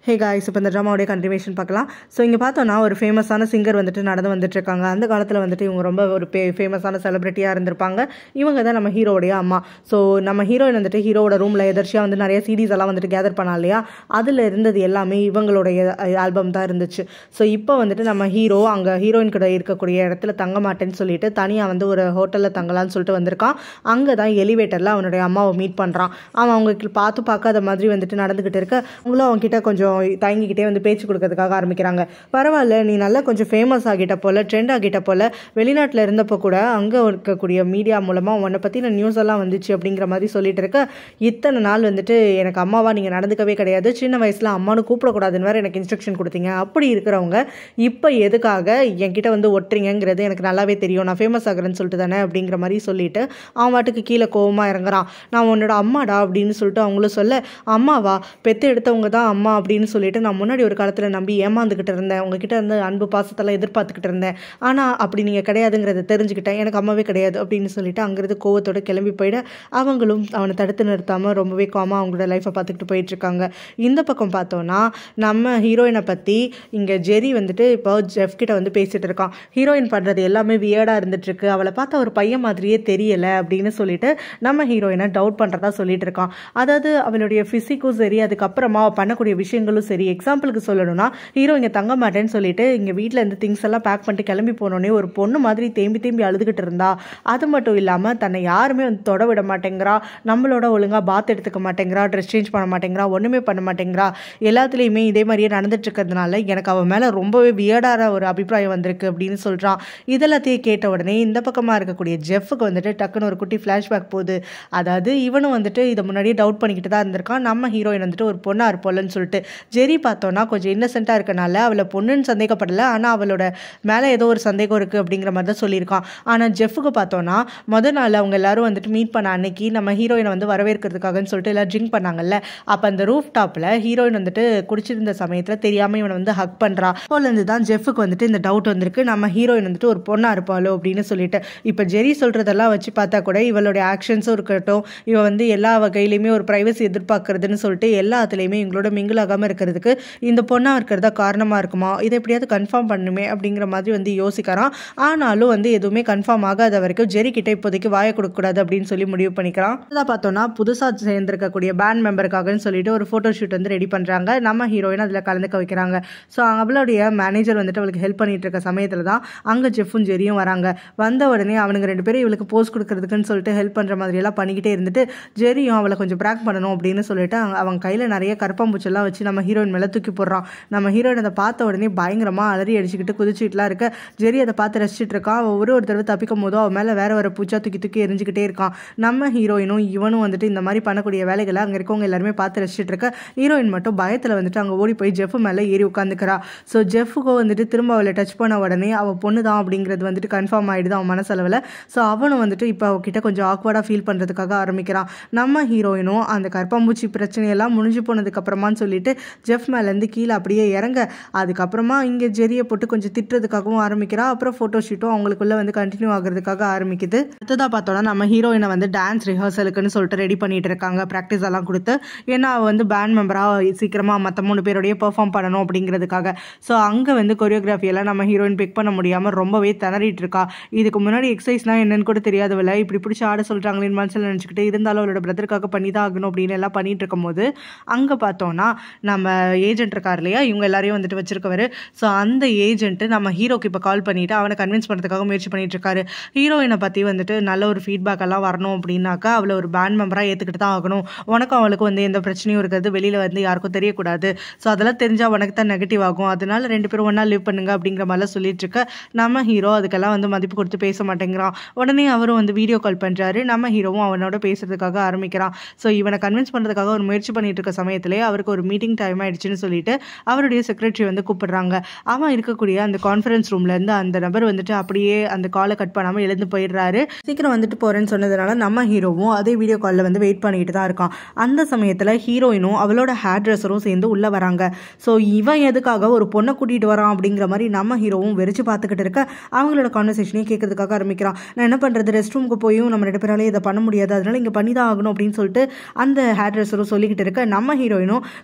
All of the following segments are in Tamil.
ஹே காய்ஸ் இப்போ இந்த ட்ராமாவுடைய கண்டினியூஷன் பார்க்கலாம் ஸோ இங்கே பார்த்தோன்னா ஒரு ஃபேமஸான சிங்கர் வந்துட்டு நடந்து வந்துட்டு இருக்காங்க அந்த காலத்தில் வந்துட்டு இவங்க ரொம்ப ஒரு பே ஃபேமஸான செலிபிரிட்டியாக இருந்திருப்பாங்க இவங்க தான் நம்ம ஹீரோடைய அம்மா ஸோ நம்ம ஹீரோயின் வந்துட்டு ஹீரோட ரூமில் எதர்ச்சியாக வந்து நிறைய சீரீஸ் எல்லாம் வந்துட்டு கேதர் பண்ணா இல்லையா அதில் இருந்தது எல்லாமே இவங்களுடைய ஆல்பம் தான் இருந்துச்சு ஸோ இப்போ வந்துட்டு நம்ம ஹீரோ அங்கே ஹீரோயின் கூட இருக்கக்கூடிய இடத்துல தங்க மாட்டேன்னு சொல்லிட்டு தனியாக வந்து ஒரு ஹோட்டலில் தங்கலாம்னு சொல்லிட்டு வந்திருக்கான் அங்கே தான் எலிவேட்டரில் அவனுடைய அம்மாவை மீட் பண்ணுறான் அவன் அவங்க பார்த்து பார்க்காத மாதிரி வந்துட்டு நடந்துக்கிட்டு இருக்க அவங்களும் அவங்ககிட்ட கொஞ்சம் தயங்கிக்கிட்டே வந்து பேச்சு கொடுக்கறதுக்காக ஆரம்பிக்கிறாங்க பரவாயில்ல நீ நல்லா கொஞ்சம் ஃபேமஸ் ஆகிட்ட போல ட்ரெண்ட் ஆகிட்ட போல வெளிநாட்டில் இருந்தப்போ கூட அங்கே இருக்கக்கூடிய மீடியா மூலமாக உன்னை பற்றின நியூஸ் எல்லாம் வந்துச்சு அப்படிங்கிற மாதிரி சொல்லிட்டு இருக்க இத்தனை நாள் வந்துட்டு எனக்கு அம்மாவா நீங்கள் நடந்துக்கவே கிடையாது சின்ன வயசில் அம்மானு கூப்பிடக்கூடாதுன்னு வேறு எனக்கு இன்ஸ்ட்ரக்ஷன் கொடுத்தீங்க அப்படி இருக்கிறவங்க இப்போ எதுக்காக என்கிட்ட வந்து ஒட்டுறீங்கிறது எனக்கு நல்லாவே தெரியும் நான் ஃபேமஸ் ஆகிறேன்னு சொல்லிட்டு தானே அப்படிங்கிற மாதிரி சொல்லிட்டு அவன் வாட்டுக்கு கீழே கோவமாக இறங்குறான் நான் உன்னோட அம்மாடா அப்படின்னு சொல்லிட்டு அவங்களும் சொல்ல அம்மாவா பெத்து எடுத்தவங்க தான் அம்மா அப்படின்னு சொல்லிட்டு நான் முன்னாடி ஒரு காலத்தில் நம்பி ஏமாந்துக்கிட்டு இருந்தேன் உங்ககிட்ட இருந்து அன்பு பாசத்தெல்லாம் எதிர்பார்த்துக்கிட்டு இருந்தேன் ஆனால் அப்படி நீங்கள் கிடையாதுங்கிறத தெரிஞ்சுக்கிட்டேன் எனக்கு அம்மாவே கிடையாது அப்படின்னு சொல்லிட்டு அங்கிருந்து கோவத்தோட கிளம்பி போயிட அவங்களும் அவனை தடுத்து நிறுத்தாமல் ரொம்பவே காமாக அவங்களோட லைஃப்பை பார்த்துக்கிட்டு போயிட்டு இருக்காங்க இந்த பக்கம் பார்த்தோன்னா நம்ம ஹீரோயினை பற்றி இங்கே ஜெரி வந்துட்டு இப்போ ஜெஃப் கிட்ட வந்து பேசிட்டு இருக்கான் ஹீரோயின் பண்ணுறது எல்லாமே வியர்டாக இருந்துட்டு இருக்கு அவளை பார்த்தா ஒரு பையன் மாதிரியே தெரியல அப்படின்னு சொல்லிட்டு நம்ம ஹீரோயினை டவுட் பண்ணுறதா சொல்லிட்டு இருக்கான் அதாவது அவளுடைய ஃபிசிக்கும் சரி அதுக்கப்புறமா அவள் பண்ணக்கூடிய விஷயங்களும் சரி எக்ஸாம்பிளுக்கு சொல்லணும்னா ஹீரோ இங்கே தங்க மாட்டேன்னு சொல்லிட்டு இங்கே வீட்டில் இருந்து திங்ஸ் எல்லாம் பேக் பண்ணிட்டு கிளம்பி போனோடனே ஒரு பொண்ணு மாதிரி தேம்பி தேம்பி அழுதுகிட்டு இருந்தா அது மட்டும் இல்லாமல் தன்னை யாருமே வந்து தொட விட மாட்டேங்கிறா நம்மளோட ஒழுங்காக பாத் எடுத்துக்க மாட்டேங்கிறா ட்ரெஸ் சேஞ்ச் பண்ண மாட்டேங்கிறா ஒன்றுமே பண்ண மாட்டேங்கிறா எல்லாத்துலேயுமே இதே மாதிரியே நடந்துட்டு இருக்கிறதுனால எனக்கு அவன் மேலே ரொம்பவே வியர்டான ஒரு அபிப்பிராயம் வந்திருக்கு அப்படின்னு சொல்கிறான் இதெல்லாத்தையும் கேட்ட உடனே இந்த பக்கமாக இருக்கக்கூடிய ஜெஃப்க்கு வந்துட்டு டக்குன்னு ஒரு குட்டி ஃப்ளாஷ்பேக் போகுது அதாவது இவனும் வந்துட்டு இதை முன்னாடியே டவுட் பண்ணிக்கிட்டு தான் இருந்திருக்கான் நம்ம ஹீரோயின் வந்துட்டு ஒரு பொண்ணாக இருப்போம்லன்னு சொல்லிட்டு ஜெரி பார்த்தோன்னா கொஞ்சம் இன்னசென்ட்டாக இருக்கனால அவளை பொண்ணுன்னு சந்தேகப்படலை ஆனால் அவளோட மேலே ஏதோ ஒரு சந்தேகம் இருக்குது அப்படிங்கிற மாதிரி தான் சொல்லியிருக்கான் ஆனால் ஜெஃப்க்கு பார்த்தோன்னா முதல் நாள் அவங்க எல்லாரும் வந்துட்டு மீட் பண்ண அன்னைக்கு நம்ம ஹீரோயினை வந்து வரவேற்கிறதுக்காகன்னு சொல்லிட்டு எல்லாம் ட்ரிங்க் பண்ணாங்கல்ல அப்போ அந்த ரூஃப் டாப்பில் ஹீரோயின் வந்துட்டு குடிச்சிருந்த சமயத்தில் தெரியாமல் இவனை வந்து ஹக் பண்ணுறா அப்போலேருந்து தான் ஜெஃப்க்கு வந்துட்டு இந்த டவுட் வந்திருக்கு நம்ம ஹீரோயின் வந்துட்டு ஒரு பொண்ணாக இருப்பாளோ அப்படின்னு சொல்லிட்டு இப்போ ஜெரி சொல்கிறதெல்லாம் வச்சு பார்த்தா கூட இவளுடைய ஆக்ஷன்ஸும் இருக்கட்டும் இவ வந்து எல்லா வகையிலையுமே ஒரு ப்ரைவசி எதிர்பார்க்கறதுன்னு சொல்லிட்டு எல்லாத்துலேயுமே இவங்களோட மிங்கிள் ஆகாமல் இருக்கிறதுக்கு இந்த பொண்ணாக இருக்கிறதா காரணமாக இருக்குமா இதை எப்படியாவது கன்ஃபார்ம் பண்ணுமே அப்படிங்கிற மாதிரி வந்து யோசிக்கிறான் ஆனாலும் வந்து எதுவுமே கன்ஃபார்ம் ஆகாத வரைக்கும் ஜெரி கிட்ட இப்போதைக்கு வாய கொடுக்கக்கூடாது அப்படின்னு சொல்லி முடிவு பண்ணிக்கிறான் இதை பார்த்தோன்னா புதுசாக சேர்ந்திருக்கக்கூடிய பேண்ட் மெம்பருக்காகன்னு சொல்லிட்டு ஒரு ஃபோட்டோ ஷூட் வந்து ரெடி பண்ணுறாங்க நம்ம ஹீரோயின் அதில் கலந்துக்க வைக்கிறாங்க ஸோ அவளுடைய மேனேஜர் வந்துட்டு அவளுக்கு ஹெல்ப் பண்ணிட்டு இருக்க சமயத்தில் தான் அங்கே ஜெஃப்பும் ஜெரியும் வராங்க வந்த உடனே அவனுங்க ரெண்டு பேரும் இவளுக்கு போஸ்ட் கொடுக்கறதுக்குன்னு சொல்லிட்டு ஹெல்ப் பண்ணுற மாதிரி எல்லாம் பண்ணிக்கிட்டே இருந்துட்டு ஜெரியும் அவளை கொஞ்சம் ப்ராக் பண்ணணும் அப்படின்னு சொல்லிட்டு அவங்க- அவன் கையில் நிறைய கருப்பாம்பூச்செல்லாம் வச்சு நம்ம ஹீரோயின் மேலே தூக்கி போடுறான் நம்ம ஹீரோயின் அதை பார்த்த உடனே பயங்கரமாக அலறி அடிச்சுக்கிட்டு குதிச்சுட்டுலாம் இருக்க ஜெரி அதை பார்த்து ரசிச்சுட்டு இருக்கான் அவன் ஒரு ஒரு தடவை தப்பிக்கும் போதோ அவன் மேலே வேற வேற பூச்சா தூக்கி தூக்கி எரிஞ்சுக்கிட்டே இருக்கான் நம்ம ஹீரோயினும் இவனும் வந்துட்டு இந்த மாதிரி பண்ணக்கூடிய வேலைகளை அங்கே இருக்கவங்க எல்லாருமே பார்த்து ரசிச்சுட்டு இருக்க ஹீரோயின் மட்டும் பயத்தில் வந்துட்டு அங்கே ஓடி போய் ஜெஃப் மேலே ஏறி உட்காந்துக்கிறா ஸோ ஜெஃப்கோ வந்துட்டு திரும்ப அவளை டச் பண்ண உடனே அவள் பொண்ணு தான் அப்படிங்கிறது வந்துட்டு கன்ஃபார்ம் ஆயிடுது அவன் மனசளவில் ஸோ அவனும் வந்துட்டு இப்போ அவகிட்ட கொஞ்சம் ஆக்வர்டாக ஃபீல் பண்ணுறதுக்காக ஆரம்பிக்கிறான் நம்ம ஹீரோயினும் அந்த கற்பாம்பூச்சி பிரச்சனையெல்லாம் முடிஞ்சு போனதுக்கு அப்புறமான்னு சொல்லிட்டு ஜெஃப் மேலேருந்து கீழே அப்படியே இறங்க அதுக்கப்புறமா இங்கே ஜெரியை போட்டு கொஞ்சம் திட்டுறதுக்காகவும் ஆரம்பிக்கிறா அப்புறம் ஃபோட்டோ ஷூட்டும் அவங்களுக்குள்ள வந்து கண்டினியூ ஆகுறதுக்காக ஆரம்பிக்குது அடுத்ததாக பார்த்தோன்னா நம்ம ஹீரோயினை வந்து டான்ஸ் ரிஹர்சலுக்குன்னு சொல்லிட்டு ரெடி பண்ணிட்டு இருக்காங்க ப்ராக்டிஸ் எல்லாம் கொடுத்து ஏன்னா அவ வந்து பேண்ட் மெம்பராக சீக்கிரமாக மற்ற மூணு பேரோடய பெர்ஃபார்ம் பண்ணணும் அப்படிங்கிறதுக்காக ஸோ அங்கே வந்து choreography எல்லாம் நம்ம ஹீரோயின் பிக் பண்ண முடியாமல் ரொம்பவே திணறிட்டு இருக்கா இதுக்கு முன்னாடி எக்ஸசைஸ்னால் என்னன்னு கூட தெரியாதவள இப்படி பிடிச்சி ஆட சொல்கிறாங்களேன்னு மனசில் நினச்சிக்கிட்டு இருந்தாலும் அவளோட பிரதருக்காக பண்ணி தான் ஆகணும் அப்படின்னு எல்லாம் பண்ணிட்டு இருக்கும்போது அங்கே பார்த்தோன்னா நம்ம ஏஜென்ட் இருக்கார் இல்லையா இவங்க எல்லாரையும் வந்துட்டு வச்சிருக்கவர் ஸோ அந்த ஏஜென்ட் நம்ம ஹீரோக்கு இப்போ கால் பண்ணிட்டு அவனை கன்வின்ஸ் பண்ணுறதுக்காக முயற்சி பண்ணிட்டு இருக்காரு ஹீரோயினை பற்றி வந்துட்டு நல்ல ஒரு ஃபீட்பேக் எல்லாம் வரணும் அப்படின்னாக்கா அவளை ஒரு பேண்ட் மெம்பராக ஏற்றுக்கிட்டு தான் ஆகணும் உனக்கும் அவளுக்கு வந்து எந்த பிரச்சனையும் இருக்கிறது வெளியில் வந்து யாருக்கும் தெரியக்கூடாது ஸோ அதெல்லாம் தெரிஞ்சால் உனக்கு தான் நெகட்டிவ் ஆகும் அதனால ரெண்டு பேரும் ஒன்றா லிவ் பண்ணுங்க அப்படிங்கிற மாதிரிலாம் சொல்லிட்டு இருக்க நம்ம ஹீரோ அதுக்கெல்லாம் வந்து மதிப்பு கொடுத்து பேச மாட்டேங்கிறான் உடனே அவரும் வந்து வீடியோ கால் பண்ணுறாரு நம்ம ஹீரோவும் அவனோட பேசுறதுக்காக ஆரம்பிக்கிறான் ஸோ இவனை கன்வின்ஸ் பண்ணுறதுக்காக ஒரு முயற்சி பண்ணிட்டு இருக்க சமயத்திலே அவருக்கு ஒரு மீட்டிங் டைம் ஆயிடுச்சுன்னு சொல்லிட்டு அவருடைய செக்ரட்டரி வந்து கூப்பிடுறாங்க அவன் இருக்கக்கூடிய அந்த கான்ஃபரன்ஸ் ரூம்ல இருந்து அந்த நபர் வந்துட்டு அப்படியே அந்த காலை கட் பண்ணாமல் எழுந்து போயிடுறாரு சீக்கிரம் வந்துட்டு போறேன்னு சொன்னதுனால நம்ம ஹீரோவும் அதே வீடியோ காலில் வந்து வெயிட் பண்ணிட்டு தான் இருக்கான் அந்த சமயத்தில் ஹீரோயினும் அவளோட ஹேர் ட்ரெஸ்ஸரும் சேர்ந்து உள்ள வராங்க ஸோ இவன் எதுக்காக ஒரு பொண்ணை கூட்டிட்டு வரான் அப்படிங்கிற மாதிரி நம்ம ஹீரோவும் வெறிச்சு பார்த்துக்கிட்டு இருக்க அவங்களோட கான்வர்சேஷனையும் கேட்கறதுக்காக ஆரம்பிக்கிறான் நான் என்ன பண்றது ரெஸ்ட் ரூமுக்கு போயும் நம்ம ரெண்டு பேராலே இதை பண்ண முடியாது அதனால இங்கே பண்ணி தான் ஆகணும் அப்படின்னு சொல்லிட்டு அந்த ஹேர் ட்ரெஸ்ஸரும் சொல்லிக்கிட்டு இருக்க நம்ம ஹீரோயினும் கண்டிப்பாக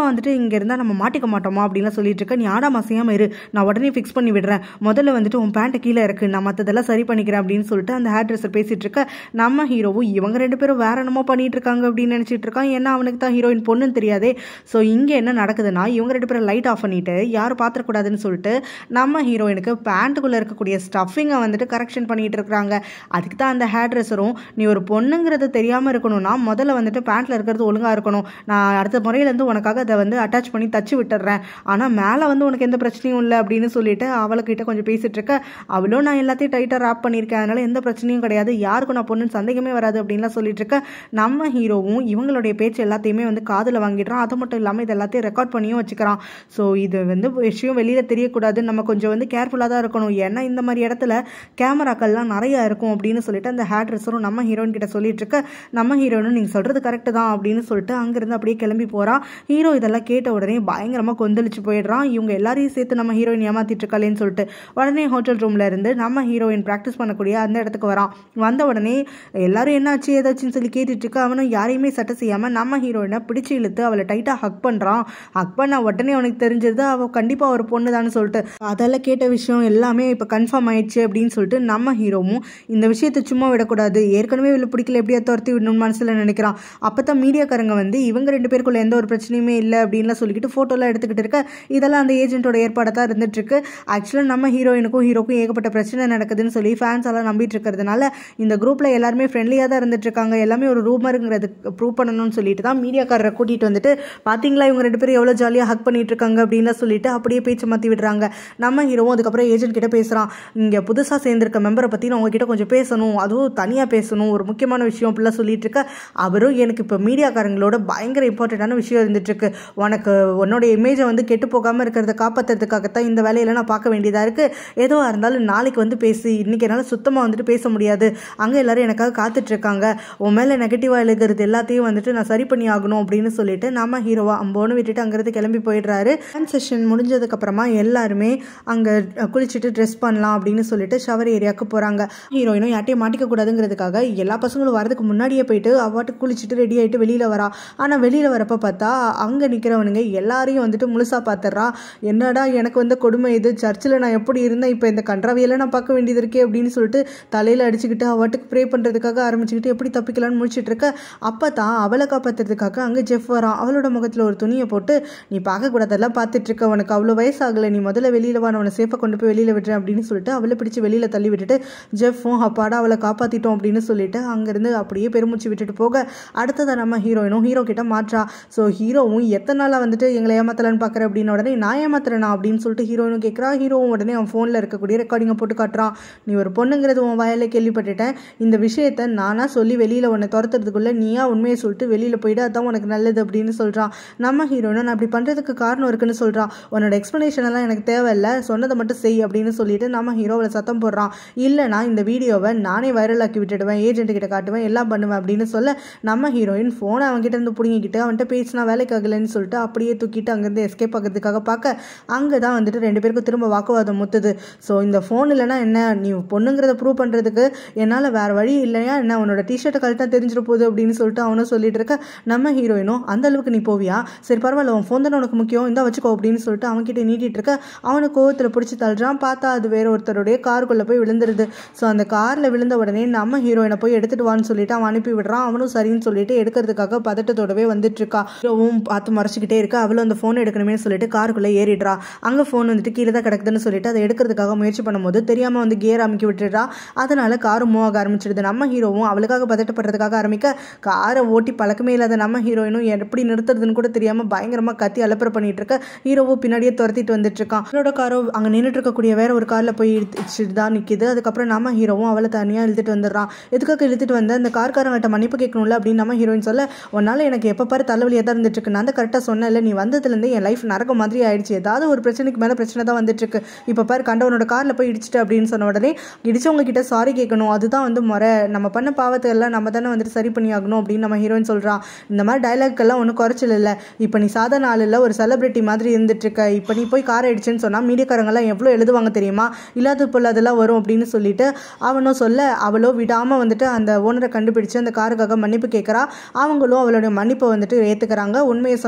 வந்துட்டு இங்கே இருந்தால் நம்ம மாட்டிக்க மாட்டோமா அப்படின்லாம் சொல்லிட்டு இருக்க நீ ஆடாம அசையாம இரு நான் உடனே ஃபிக்ஸ் பண்ணி விடுறேன் முதல்ல வந்துட்டு உன் பேண்ட்டு கீழே இருக்கு நான் மற்றதெல்லாம் சரி பண்ணிக்கிறேன் அப்படின்னு சொல்லிட்டு அந்த ஹேர் ட்ரெஸ்ஸர் பேசிட்டு இருக்க நம்ம ஹீரோவும் இவங்க ரெண்டு பேரும் வேற என்னமோ பண்ணிட்டு இருக்காங்க அப்படின்னு நினச்சிட்டு இருக்கான் ஏன்னா அவனுக்கு தான் ஹீரோயின் பொண்ணுன்னு தெரியாதே ஸோ இங்கே என்ன நடக்குதுன்னா இவங்க ரெண்டு பேரும் லைட் ஆஃப் பண்ணிட்டு யாரும் பார்த்துடக்கூடாதுன்னு சொல்லிட்டு நம்ம ஹீரோயினுக்கு பேண்ட்டுக்குள்ளே இருக்கக்கூடிய ஸ்டஃபிங்கை வந்துட்டு கரெக்ஷன் பண்ணிட்டு இருக்காங்க அதுக்கு தான் அந்த ஹேர் ட்ரெஸ்ஸரும் நீ ஒரு பொண்ணுங்கிறது தெரியாமல் இருக்கணும்னா முதல்ல வந்துட்டு பேண்ட்டில் இருக்கிறது ஒழுங்காக இருக்கணும் நான் அடுத்த முறையிலேருந்து உனக்காக அதை வந்து அட்டாச் பண்ணி தச்சு விட்டுறேன் ஆனால் மேலே வந்து உனக்கு எந்த பிரச்சனையும் இல்லை அப்படின்னு சொல்லிட்டு அவளுக்கிட்ட கொஞ்சம் பேசிட்டு இருக்க அவளும் நான் எல்லாத்தையும் டைட்டாக ராப் பண்ணியிருக்கேன் அதனால எந்த பிரச்சனையும் கிடையாது யாருக்கும் நான் பொண்ணுன்னு சந்தேகமே வராது அப்படின்லாம் சொல்லிட்டு இருக்க நம்ம ஹீரோவும் இவங்களுடைய பேச்சு எல்லாத்தையுமே வந்து காதில் வாங்கிடுறான் அது மட்டும் இல்லாமல் இது எல்லாத்தையும் ரெக்கார்ட் பண்ணியும் வச்சுக்கிறான் ஸோ இது வந்து விஷயம் வெளியில் தெரியக்கூடாது நம்ம கொஞ்சம் வந்து கேர்ஃபுல்லாக தான் இருக்கணும் ஏன்னா இந்த மாதிரி இடத்துல கேமராக்கள்லாம் நிறையா இருக்கும் அப்படின்னு சொல்லிட்டு அந்த ஹேர் ட்ரெஸ்ஸரும் நம்ம ஹீரோயின் கிட்ட சொல்லிட்டு இருக்க நம்ம ஹீரோயினும் நீங்கள் சொல்கிறது கரெக்டு தான் அப்படின்னு சொல்லிட்டு அங்கேருந்து அப்படியே கிளம்பி போகிறா ஹீரோ இதெல்லாம் கேட்ட உடனே பயங்கரமாக கொந்தளிச்சு போயிடுறான் இவங்க எல்லாரையும் சேர்த்து நம்ம ஹீரோயின் ஏமாத்திட்டு இருக்காளேன்னு சொல்லிட்டு உடனே ஹோட்டல் ரூமில் இருந்து நம்ம ஹீரோயின் ப்ராக்டிஸ் பண்ணக்கூடிய அந்த இடத்துக்கு வரான் வந்த உடனே எல்லாரும் என்னாச்சு ஏதாச்சுன்னு சொல்லி கேட்டுட்டு இருக்க அவனும் யாரையுமே சட்டை செய்யாமல் நம்ம ஹீரோயினை பிடிச்சி இழுத்து அவளை டைட்டாக ஹக் பண்ணுறான் ஹக் பண்ண உடனே அவனுக்கு தெரிஞ்சது அவள் கண்டிப்பாக ஒரு பொண்ணு தான் சொல்லிட்டு அதெல்லாம் கேட்ட விஷயம் எல்லாமே இப்போ கன்ஃபார்ம் ஆயிடுச்சு அப்படின்னு சொல்லிட்டு நம்ம ஹீரோவும் இந்த விஷயத்தை சும்மா விடக்கூடாது ஏற்கனவே இவ்வளோ பிடிக்கல எப்படியா துரத்தி விடணும்னு மனசில் நினைக்கிறான் அப்போ தான் மீடியாக்காரங்க வந்து இவங்க ரெண்டு பேருக்குள்ள எந்த ஒரு பிரச்சனையுமே இல்லை அப்படின்லாம் சொல்லிக்கிட்டு ஃபோட்டோலாம் எடுத்துக்கிட்டு இருக்க இதெல்லாம் அந்த ஏஜென்ட்டோட ஏற்பாடாக தான் இருந்துட்டு இருக்கு ஆக்சுவலாக நம்ம ஹீரோயினுக்கும் ஹீரோக்கும் ஏகப்பட்ட பிரச்சனை நடக்குதுன்னு சொல்லி ஃபேன்ஸ் எல்லாம் நம்பிட்டு இருக்கிறதுனால இந்த குரூப்பில் எல்லாருமே ஃப்ரெண்ட்லியாக தான் இருந்துட்டு இருக்காங்க எல்லாமே ஒரு ரூமருங்கிறது ப்ரூவ் பண்ணணும்னு சொல்லிட்டு தான் மீடியாக்காரரை கூட்டிகிட்டு வந்துட்டு பார்த்தீங்களா இவங்க ரெண்டு பேரும் எவ்வளோ ஜாலியாக ஹக் பண்ணிட்டு இருக்காங்க அப்படின்லாம் சொல்லிட்டு அப்படியே பேச்சு மாற்றி விடுறாங்க நம்ம ஹீரோவும் அதுக்கப்புறம் ஏஜென்ட் கிட்ட பேசுகிறான் இங்கே புதுசாக சேர்ந்திருக்க மெம்பரை பற்றி நான் உங்ககிட்ட கொஞ்சம் பேசணும் அதுவும் தனியாக பேசணும் ஒரு முக்கியமான விஷயம் அப்படிலாம் சொல்லிட்டு இருக்க அவரும் எனக்கு இப்போ மீடியாக்காரங்களோட பயங்கர இம்பார்ட்டண்ட்டான விஷயம் இருந்துட்டு இருக்கு உனக்கு உன்னோட இமேஜை வந்து கெட்டு போகாமல் இருக்கிறத காப்பாற்றுறதுக்காகத்தான் இந்த வேலையில நான் பார்க்க வேண்டியதாக இருக்குது எதுவாக இருந்தாலும் நாளைக்கு வந்து பேசி இன்னைக்கு என்னால் சுத்தமாக வந்துட்டு பேச முடியாது அங்கே எல்லாரும் எனக்காக காத்துட்டு இருக்காங்க உன் மேலே நெகட்டிவாக எழுதுறது எல்லாத்தையும் வந்துட்டு நான் சரி பண்ணி ஆகணும் அப்படின்னு சொல்லிட்டு நம்ம ஹீரோவா அம்போன்னு விட்டுட்டு அங்கேருந்து கிளம்பி போயிடுறாரு டான்ஸ் செஷன் முடிஞ்சதுக்கப்புறமா எல்லாருமே அங்கே குளிச்சுட்டு ட்ரெஸ் பண்ணலாம் அப்படின்னு சொல்லிட்டு ஷவர் ஏரியாவுக்கு போகிறாங்க ஹீரோயினும் யார்ட்டையும் மாட்டிக்க கூடாதுங்கிறதுக்காக எல்லா பசங்களும் வரதுக்கு முன்னாடியே போயிட்டு அவாட்டு குளிச்சுட்டு ரெடி ஆகிட்டு வெளியில் வரா ஆனால் வெளியில் வரப்போ பார்த்தா அங்கே நிற்கிறவனுங்க எல்லாரையும் வந்துட்டு முழுசாக பார்த்துட்றா என்னடா எனக்கு வந்து கொடுமை இது சர்ச்சில் நான் எப்படி இருந்தேன் இப்போ இந்த கன்றாவியெல்லாம் நான் பார்க்க வேண்டியது இருக்கே அப்படின்னு சொல்லிட்டு தலையில் அடிச்சுக்கிட்டு அவாட்டுக்கு ப்ரே பண்ணுறதுக்காக ஆரம்பிச்சுக்கிட்டு எப்படி தப்பிக்கலாம்னு முடிச்சிட்டு இருக்க அப்போ தான் அவளை காப்பாற்றுறதுக்காக அங்கே ஜெஃப் வரான் அவளோட முகத்தில் ஒரு துணியை போட்டு நீ பார்க்கக்கூடாதெல்லாம் பார்த்துட்டு இருக்க உனக்கு அவ்வளோ வயசாகலை நீ முதல்ல வெளியில் வா நான் உன்னை சேஃபாக கொண்டு போய் வெளியில் விடுறேன் அப்படின்னு சொல்லிட்டு அவளை பிடிச்சி வெளியில் தள்ளி விட்டுட்டு ஜெஃப்பும் அப்பாடா அவளை காப்பாற்றிட்டோம் அப்படின்னு சொல்லிட்டு அங்கேருந்து அப்படியே பெருமூச்சு விட்டுட்டு போக அடுத்ததாக நம்ம ஹீரோயினும் ஹீரோ கிட்ட மாற்றா ஸோ ஹீரோவும் எத்தனை நாளாக வந்துட்டு எங்களை ஏமாத்தலான்னு பார்க்குற அப்படின்னு உடனே நான் ஏமாத்துறேனா அப்படின்னு சொல்லிட்டு ஹீரோயினும் கேட்குறா ஹீரோவும் உடனே அவன் ஃபோனில் இருக்கக்கூடிய ரெக்கார்டிங்கை போட்டு காட்டுறான் நீ ஒரு பொண்ணுங்கிறது உன் வாயில கேள்விப்பட்டுட்டேன் இந்த விஷயத்த நானா சொல்லி வெளியில் உன்னை துரத்துறதுக்குள்ள நீயா உண்மையை சொல்லிட்டு வெளியில் போயிட்டு அதான் உனக்கு நல்லது அப்படின்னு சொல்கிறான் நம்ம ஹீரோயினும் நான் அப்படி பண்ணுறதுக்கு காரணம் இருக்குன்னு சொல்கிறான் உன்னோட எக்ஸ்ப்ளனேஷன் எல்லாம் எனக்கு தேவையில்லை சொன்னதை மட்டும் செய் அப்படின்னு சொல்லிட்டு நம்ம ஹீரோவில் சத்தம் போடுறான் இல்லைனா இந்த வீடியோவை நானே வைரலாக்கி விட்டுடுவேன் ஏஜென்ட் கிட்ட காட்டுவேன் எல்லாம் பண்ணுவேன் அப்படின்னு சொல்ல நம்ம ஹீரோயின் ஃபோனை அவன்கிட்ட இருந்து பிடுங்கிக்கிட்டு அவன்கிட்ட பேசினா வேலைக்கு ஆகலைன்னு சொல்லிட்டு அப்படியே தூக்கிட்டு அங்கேருந்து எஸ்கேப் ஆகிறதுக்காக பார்க்க அங்கே தான் வந்துட்டு ரெண்டு பேருக்கும் திரும்ப வாக்குவாதம் முத்துது ஸோ இந்த ஃபோன் இல்லைனா என்ன நீ பொண்ணுங்கிறத ப்ரூவ் பண்ணுறதுக்கு என்னால் வேறு வழி இல்லையா என்ன உன்னோட டிஷர்ட்டை கழட்டாக தெரிஞ்சிட போகுது அப்படின்னு சொல்லிட்டு அவனும் சொல்லிட்டு இருக்க நம்ம ஹீரோயினும் அந்த அளவுக்கு நீ போவியா சரி பரவாயில்ல உன் ஃபோன் தானே உனக்கு முக்கியம் இந்த வச்சுக்கோ அப்படின்னு சொல்லிட்டு அவன்கிட்ட நீட்டிட்டு இருக்க அவனுக்கு கோவத்தில் பிடிச்சி தள்ளுறான் பார்த்தா அது வேற ஒருத்தருடைய காருக்குள்ளே போய் விழுந்துருது ஸோ அந்த காரில் விழுந்த உடனே நம்ம ஹீரோயினை போய் எடுத்துட்டு வான்னு சொல்லிட்டு அவன் அனுப்பி விடுறான் அவனும் சரின்னு சொல்லிட்டு எடுக்கிறதுக்காக பதட்டத்தோடவே வந்துட்டு இருக்கா ஹீரோவும் பார்த்து மறைச்சிக்கிட்டே இருக்கா அவளும் அந்த ஃபோன் எடுக்கணுமே சொல்லிட்டு காருக்குள்ளே ஏறிடுறா அங்கே ஃபோன் வந்துட்டு கீழே தான் கிடக்குதுன்னு சொல்லிட்டு அதை எடுக்கிறதுக்காக முயற்சி பண்ணும்போது தெரியாமல் வந்து கியர் அமைக்கி விட்டுடுறா அதனால காரு மூவ் ஆக ஆரம்பிச்சிடுது நம்ம ஹீரோவும் அவளுக்காக பதட்டப்படுறதுக்காக ஆரம்பிக்க காரை ஓட்டி பழக்கமே இல்லாத நம்ம ஹீரோயினும் எப்படி நிறுத்துறதுன்னு கூட தெரியாமல் பயங்கரமாக கத்தி அலப்பற பண்ணிட்டு இருக்க ஹீரோவும் பின்னாடியே துரத்திட்டு வந்துட்டு இருக்கான் அவளோட காரோ அங்கே நின்றுட்டு இருக்கக்கூடிய வேற ஒரு காரில் போய் இடிச்சுட்டு தான் நிற்கிது அதுக்கப்புறம் நம்ம ஹீரோவும் அவளை தனியாக இழுத்துட்டு வந்துடுறான் எதுக்காக இழுத்துட்டு வந்த இந்த கார்காரங்கிட்ட மன்னிப்பு கேட்கணும்ல அப்படின்னு நம்ம ஹீரோயின் சொல்ல உன்னால எனக்கு எப்போ பாரு தலைவலியாக தான் இருந்துட்டு இருக்கு நான் தான் கரெக்டாக சொன்னேன்ல நீ வந்ததுலேருந்து என் லைஃப் நரக மாதிரி ஆயிடுச்சு ஏதாவது ஒரு பிரச்சனைக்கு மேலே பிரச்சனை தான் வந்துட்டு இருக்கு இப்போ பாரு கண்டவனோட காரில் போய் இடிச்சிட்டு அப்படின்னு சொன்ன உடனே இடிச்சவங்க கிட்ட சாரி கேட்கணும் அதுதான் வந்து முறை நம்ம பண்ண பாவத்தை எல்லாம் நம்ம தானே வந்துட்டு சரி பண்ணி ஆகணும் அப்படின்னு நம்ம ஹீரோயின் சொல்கிறான் இந்த மாதிரி டைலாக்கெல்லாம் ஒன்றும் குறைச்சல் இல்லை இப்போ நீ சாதாரண ஆள் இல்லை ஒரு செலிபிரிட்டி மாதிரி இருந்துட்டு இருக்க இப்போ நீ போய் கார் அடிச்சுன்னு சொன்னால் மீடியாக்காரங்கெல்லாம் எவ்வளோ எழுதுவாங்க தெரியுமா இல்லாத போல் அதெல்லாம் வரும் அப்படின்னு சொல்லிட்டு அவனும் சொல்ல அவளோ விடாமல் வந்துட்டு அந்த ஓனரை கண்டுபிடிச்சு அந்த காருக்காக மன்னிப்பு கேட்குறா அவங்களும் அவளுடைய மன்னிப்பை வந்துட்டு ஏற்றுக்கிறாங்க உண்மையை சொன்னது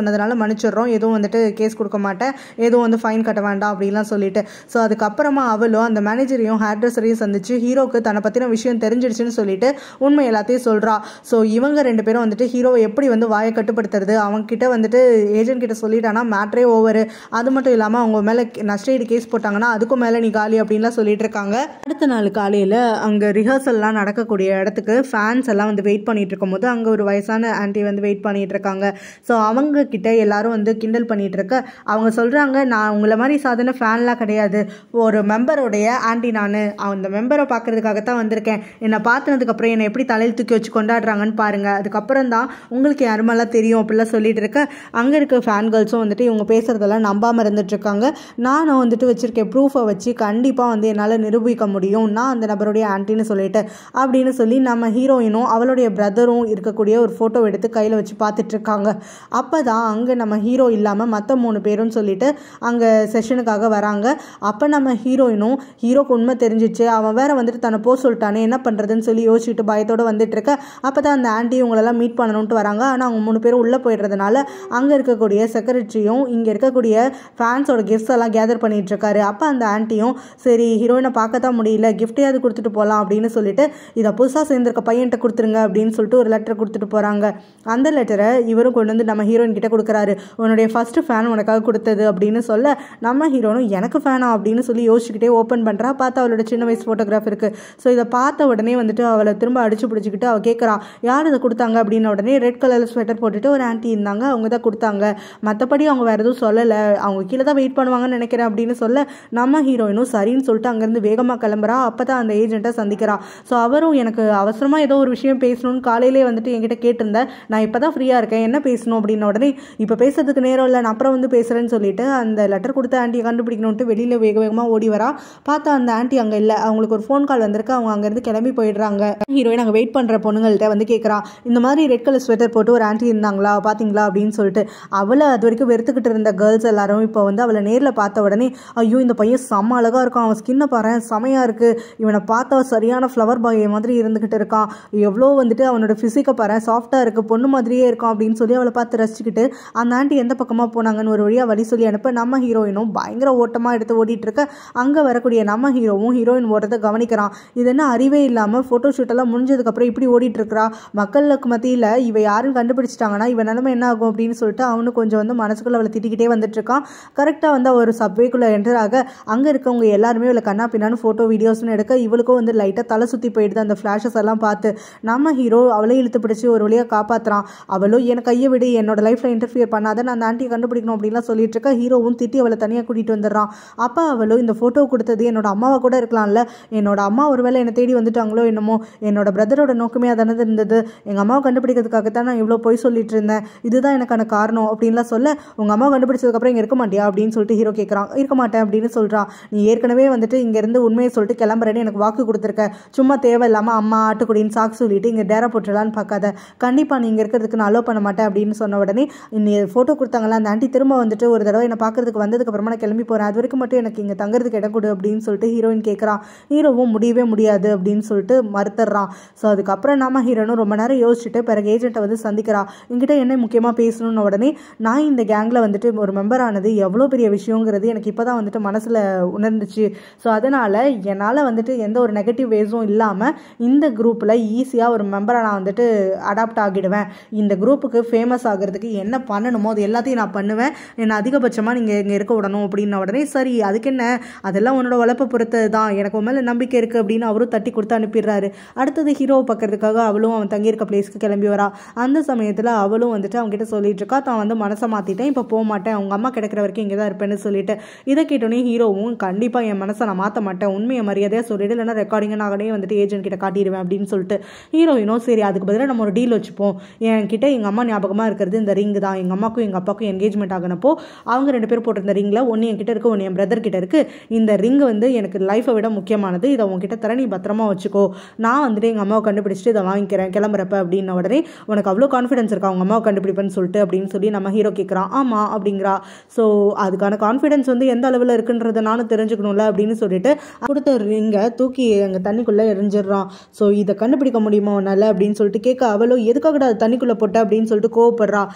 பண்ணதுனால மன்னிச்சிடுறோம் எதுவும் வந்துட்டு கேஸ் கொடுக்க மாட்டேன் எதுவும் வந்து ஃபைன் கட்ட வேண்டாம் அப்படிலாம் சொல்லிட்டு ஸோ அதுக்கப்புறமா அவளும் அந்த மேனேஜரையும் ஹேர் ட்ரெஸ்ஸரையும் சந்திச்சு ஹீரோக்கு தன்னை பற்றின விஷயம் தெரிஞ்சிடுச்சுன்னு சொல்லிட்டு உண்மை எல்லாத்தையும் சொல்கிறா ஸோ இவங்க ரெண்டு பேரும் வந்துட்டு ஹீரோவை எப்படி வந்து வாயை கட்டுப்படுத்துறது அவங்க கிட்ட வந்துட்டு ஏஜென்ட் கிட்ட சொல்லிட்டானா மேட்ரே ஓவர் அது மட்டும் இல்லாமல் அவங்க மேலே நஷ்டஈடு கேஸ் போட்டாங்கன்னா அதுக்கும் மேலே நீ காலி அப்படின்லாம் சொல்லிட்டு இருக்காங்க அடுத்த நாள் காலையில் அங்கே ரிஹர்சல்லாம் நடக்கக்கூடிய இடத்துக்கு ஃபேன்ஸ் எல்லாம் வந்து வெயிட் பண்ணிட்டு இருக்கும்போது அங்கே ஒரு வயசான ஆன்ட்டி வந்து வெயிட் பண்ணிட்டு இருக்காங்க ஸோ அவங்க கிட்ட எல்லாரும் வந்து கிண்டல் பண்ணிட்டு இருக்க அவங்க சொல்கிறாங்க நான் உங்களை மாதிரி சாதாரண ஃபேன்லாம் கிடையாது ஒரு மெம்பருடைய ஆன்ட்டி நான் அந்த மெம்பரை பார்க்கறதுக்காகத்தான் வந்திருக்கேன் என்னை பார்த்ததுக்கப்புறம் என்னை எப்படி தலையில் தூக்கி வச்சு கொண்டாடுறாங்கன்னு பாருங்கள் அதுக்கப்புறம் தான் உங்களுக்கு யாருமெல்லாம் தெரியும் அப்படிலாம் சொல்லிட்டு இருக்க அங்கே இருக்க ஃபேன் கேர்ள்ஸும் வந்துட்டு இவங்க பேசுகிறதெல்லாம் நம்பாமல் இருந்துட்டு இருக்காங்க நானும் வந்துட்டு வச்சுருக்கேன் ப்ரூஃபை வச்சு கண்டிப்பாக வந்து என்னால் நிரூபிக்க முடியும் நான் அந்த நபருடைய ஆன்ட்டின்னு சொல்லிட்டு அப்படின்னு சொல்லி நம்ம ஹீரோயினும் அவளுடைய பிரதரும் இருக்கக்கூடிய ஒரு ஃபோட்டோ எடுத்து கையில் வச்சு பார்த்துட்டு இருக்காங்க அப்போ தான் அங்கே நம்ம ஹீரோ இல்லாமல் மற்ற மூணு பேரும் சொல்லிட்டு அங்கே செஷனுக்காக வராங்க அப்போ நம்ம ஹீரோயினும் ஹீரோக்கு உண்மை தெரிஞ்சிச்சு அவன் வேற வந்துட்டு தன்னை போக சொல்லிட்டானே என்ன பண்ணுறதுன்னு சொல்லி யோசிச்சுட்டு பயத்தோடு வந்துட்டு இருக்க அப்போ தான் அந்த ஆன்ட்டி இவங்களெல்லாம் மீட் பண்ணணுன்ட்டு வராங்க ஆனால் அவங்க மூணு பேரும் உள்ளே போயிடுறதுனால அங்கே இருக்கக்கூடிய செக்ரட்டரியும் இங்கே இருக்கக்கூடிய ஃபேன்ஸோட கிஃப்ட்ஸ் எல்லாம் கேதர் பண்ணிட்டு இருக்காரு அப்போ அந்த ஆன்ட்டியும் சரி ஹீரோயினை பார்க்க தான் முடியல கிஃப்டையாவது கொடுத்துட்டு போகலாம் அப்படின்னு சொல்லிட்டு இதை புதுசாக சேர்ந்திருக்க பையன்கிட்ட கொடுத்துருங்க அப்படின்னு சொல்லிட்டு ஒரு லெட்டர் கொடுத்துட்டு போகிறாங்க அந்த லெட்டரை இவரும் கொண்டு வந்து நம்ம ஹீரோயின் கிட்ட கொடுக்குறாரு உன்னுடைய ஃபர்ஸ்ட் ஃபேன் உனக்காக கொடுத்தது அப்படின்னு சொல்ல நம்ம ஹீரோனும் எனக்கு ஃபேனா அப்படின்னு சொல்லி யோசிச்சுக்கிட்டே ஓப்பன் பண்ணுறா பார்த்து அவளோட சின்ன வயசு ஃபோட்டோகிராஃப் இருக்குது ஸோ இதை பார்த்த உடனே வந்துட்டு அவளை திரும்ப அடிச்சு பிடிச்சிக்கிட்டு அவள் கேட்குறா யார் இதை கொடுத்தாங்க அப்படின்ன உடனே ரெட் கலர் ஸ்வெட்டர் போட்டுட்டு ஒரு ஆன்ட்டி இருந்தாங்க அவங்க தான் கொடுத்தாங்க மற்றபடி அவங்க வேறு எதுவும் சொல்லலை அவங்க கீழே தான் வெயிட் பண்ணுவாங்கன்னு நினைக்கிறேன் அப்படின்னு சொல்ல நம்ம ஹீரோயினும் சரின்னு சொல்லிட்டு அங்கேருந்து வேகமாக கிளம்புறா அப்போ தான் அந்த ஏஜென்ட்டை சந்திக்கிறா ஸோ அவரும் எனக்கு அவசரமாக ஏதோ ஒரு விஷயம் பேசணும்னு காலையிலே வந்துட்டு என்கிட்ட கேட்டிருந்தேன் நான் இப்போ தான் ஃப்ரீயாக இருக்கேன் என்ன பேசணும் அப்படின்ன உடனே இப்போ பேசுறதுக்கு நேரம் இல்லை நான் அப்புறம் வந்து பேசுகிறேன்னு சொல்லிட்டு அந்த லெட்டர் கொடுத்த ஆண்டியை கண்டுபிடிக்கணுன்ட்டு வெளியில் வேக வேகமாக ஓடி வரா பார்த்தா அந்த ஆண்டி அங்கே இல்லை அவங்களுக்கு ஒரு ஃபோன் கால் வந்திருக்கு அவங்க அங்கேருந்து கிளம்பி போயிடுறாங்க ஹீரோயின் அங்கே வெயிட் பண்ணுற பொண்ணுங்கள்ட்ட வந்து கேட்குறா இந்த மாதிரி ரெட் கலர் ஸ்வெட்டர் போட்டு ஒரு ஆண்டி இருந்தாங்களா பார்த்தீங்களா அப்படின்னு சொல்லிட்டு அவளை அது வரைக்கும் வெறுத்துக்கிட்டு இருந்த கேர்ள்ஸ் எல்லாரும் இப்போ வந்து அவளை நேரில் பார்த்த உடனே ஐயோ இந்த பையன் செம்ம அழகாக இருக்கான் அவன் ஸ்கின்னை பாரு செமையாக இருக்குது இவனை பார்த்தா சரியான ஃப்ளவர் பாய் மாதிரி இருந்துக்கிட்டு இருக்கான் எவ்வளோ வந்துட்டு அவனோட ஃபிசிக்கை பாரு சாஃப்டாக இருக்குது பொண்ணு மாதிரியே இருக்கான் அப்படின்னு சொல்லி அவளை பார்த்து ரசிச்சுக்கிட்டு அந்த ஆண்டி எந்த பக்கமாக போனாங்கன்னு ஒரு வழியாக வழி சொல்லி அனுப்ப நம்ம ஹீரோயினும் பயங்கர ஓட்டமாக எடுத்து ஓடிட்டு இருக்க அங்கே வரக்கூடிய நம்ம ஹீரோவும் ஹீரோயின் ஓடுறதை கவனிக்கிறான் இது என்ன அறிவே இல்லாமல் ஃபோட்டோ ஷூட்டெல்லாம் முடிஞ்சதுக்கப்புறம் இப்படி ஓடிட்டு இருக்கிறா மக்களுக்கு மத்தியில் இவ யாருன்னு கண்டுபிடிச்சிட்டாங்கன்னா இவன் நிலைமை என்ன ஆகும் அப்படின்னு சொல்லிட்டு அவனு கொஞ்சம் வந்து மனசுக்குள்ள அவளை திட்டிக்கிட்டே வந்துட்டு இருக்கான் கரெக்டாக வந்து ஒரு சப்வேக்குள்ளே என்டர் ஆக அங்கே இருக்கவங்க எல்லாருமே இவளை கண்ணா பின்னான்னு ஃபோட்டோ வீடியோஸ்னு எடுக்க இவளுக்கும் வந்து லைட்டாக தலை சுற்றி போயிடுது அந்த ஃப்ளாஷஸ் எல்லாம் பார்த்து நம்ம ஹீரோ அவளை இழுத்து பிடிச்சி ஒரு வழியாக காப்பாற்றுறான் அவளும் என் கையை விடு என்னோட லைஃப்பில் இன்டர்ஃபியர் பண்ணாத நான் அந்த ஆண்டியை கண்டுபிடிக்கணும் அப்படின்லாம் சொல்லிட்டு இருக்க ஹீரோவும் திட்டி அவளை தனியாக கூட்டிகிட்டு வந்துடுறான் அப்போ அவளும் இந்த ஃபோட்டோ கொடுத்தது என்னோட அம்மாவை கூட இருக்கலாம்ல என்னோட அம்மா ஒருவேளை என்னை தேடி வந்துட்டாங்களோ என்னமோ என்னோட பிரதரோட நோக்கமே அதானது இருந்தது எங்கள் அம்மாவை கண்டுபிடிக்கிறதுக்காகத்தான் நான் இவ்வளோ போய் சொல்லிட்டு இருந்தேன் இதுதான் எனக்கான காரணம் அப்படின்லாம் சொல்ல உங்கள் அம்மா கண்டுபிடிச்சதுக்கப்புறம் இங்கே இருக்க மாட்டியா அப்படின்னு சொல்லிட்டு ஹீரோ கேட்குறான் இருக்க மாட்டேன் அப்படின்னு சொல்கிறான் நீ ஏற்கனவே வந்துட்டு இங்கேருந்து உண்மையை சொல்லிட்டு கிளம்புறேன்னு எனக்கு வாக்கு கொடுத்துருக்க சும்மா தேவையில்லாமல் அம்மா ஆட்டுக்குடின்னு சாக்கு சொல்லிட்டு இங்கே டேரா போட்டுடலான்னு பார்க்காத கண்டிப்பாக நீ இங்கே இருக்கிறதுக்கு நான் அலோவ் பண்ண மாட்டேன் அப்படின்னு சொன்ன உடனே நீ ஃபோட்டோ கொடுத்தாங்களா அந்த ஆண்டி திரும்ப வந்துட்டு ஒரு தடவை என்னை பார்க்கறதுக்கு வந்ததுக்கு அப்புறமா நான் கிளம்பி போகிறேன் அது வரைக்கும் மட்டும் எனக்கு இங்கே தங்குறதுக்கு இடம் கொடு அப்படின்னு சொல்லிட்டு ஹீரோயின் கேட்குறான் ஹீரோவும் முடியவே முடியாது அப்படின்னு சொல்லிட்டு மறுத்துறான் ஸோ அதுக்கப்புறம் நாம ஹீரோனும் ரொம்ப நேரம் யோசிச்சுட்டு பிறகு ஏஜென்ட்டை வந்து சந்திக்கிறா என்கிட்ட என்ன முக்கியமாக பேசணும்னு உடனே நான் இந்த கேங்கில் வந்துட்டு ஒரு மெம்பர் ஆனது எவ்வளோ பெரிய விஷயங்கிறது எனக்கு இப்போ தான் வந்துட்டு மனசில் உணர்ந்துச்சு ஸோ அதனால் என்னால் வந்துட்டு எந்த ஒரு நெகட்டிவ் வேஸும் இல்லாமல் இந்த குரூப்பில் ஈஸியாக ஒரு மெம்பராக நான் வந்துட்டு அடாப்ட் ஆகிடுவேன் இந்த குரூப்புக்கு ஃபேமஸ் ஆகிறதுக்கு என்ன பண்ணணுமோ அது எல்லாத்தையும் நான் பண்ணுவேன் என்னை அதிகபட்சமாக நீங்கள் இங்கே இருக்க விடணும் அப்படின்ன உடனே சரி அதுக்கு என்ன அதெல்லாம் உன்னோட உழைப்பை பொறுத்தது தான் எனக்கு உன் மேலே நம்பிக்கை இருக்குது அப்படின்னு அவரும் தட்டி கொடுத்து அனுப்பிடுறாரு அடுத்தது ஹீரோவை பார்க்கறதுக்காக அவளும் அவன் தங்கியிருக்க பிளேஸ்க்கு கிளம்பி வரா அந்த சமயத்தில் அவளும் வந்துட்டு அவங்ககிட்ட சொல்லிட்டு இருக்கா தான் வந்து மனசை மாற்றிட்டேன் இப்போ போக மாட்டேன் அவங்க அம்மா கிடைக்கிற வரைக்கும் இங்கே தான் இருப்பேன்னு சொல்லிட்டு இதை கேட்டோன்னே ஹீரோவும் கண்டிப்பாக என் மனசை நான் மாற்ற மாட்டேன் உண்மையை மரியாதையாக சொல்லிட்டு இல்லைன்னா ரெக்கார்டிங்கை நானே வந்துட்டு ஏஜென்ட் கிட்ட காட்டிடுவேன் அப்படின்னு சொல்லிட்டு ஹீரோயினும் சரி அதுக்கு பதிலாக நம்ம ஒரு டீல் வச்சுப்போம் என்கிட்ட எங்கள் அம்மா ஞாபகமாக இருக்கிறது இந்த ரிங் தான் எங்கள் அம்மாக்கும் எங்கள் அப்பாவுக்கும் என்கேஜ்மெண்ட் ஆகினப்போ அவங்க ரெண்டு பேர் போட்டிருந்த ரிங்கில் ஒன்று என்கிட்ட இருக்கு ஒன்று என் பிரதர் கிட்ட இருக்கு இந்த ரிங் வந்து எனக்கு லைஃப்பை விட முக்கியமானது இதை உங்ககிட்ட தர நீ பத்திரமா வச்சுக்கோ நான் வந்துட்டு எங்கள் அம்மாவை கண்டுபிடிச்சிட்டு இதை வாங்கிக்கிறேன் கிளம்புறப்ப அப்படின்ன உடனே உனக்கு அவ்வளோ கான்ஃபிடன்ஸ் இருக்கா அவங்க அம்மாவை கண்டுபிடிப்பேன்னு சொல்லிட்டு அப்படின்னு சொல்லி நம்ம ஹீரோ கேட்குறான் ஆமாம் அப்படிங்கிறா ஸோ அதுக்கான கான்ஃபிடன்ஸ் வந்து எந்த அளவில் இருக்குன்றதை நானும் தெரிஞ்சுக்கணும்ல அப்படின்னு சொல்லிட்டு கொடுத்த ரிங்கை தூக்கி அங்கே தண்ணிக்குள்ளே எரிஞ்சிடுறான் ஸோ இதை கண்டுபிடிக்க முடியுமா உன்னால அப்படின்னு சொல்லிட்டு கேட்க அவளோ எதுக்காகடா அது தண்ணிக்குள்ளே போட்ட அப்படின்னு சொல்லிட்டு கோவப்படுறா ஸோ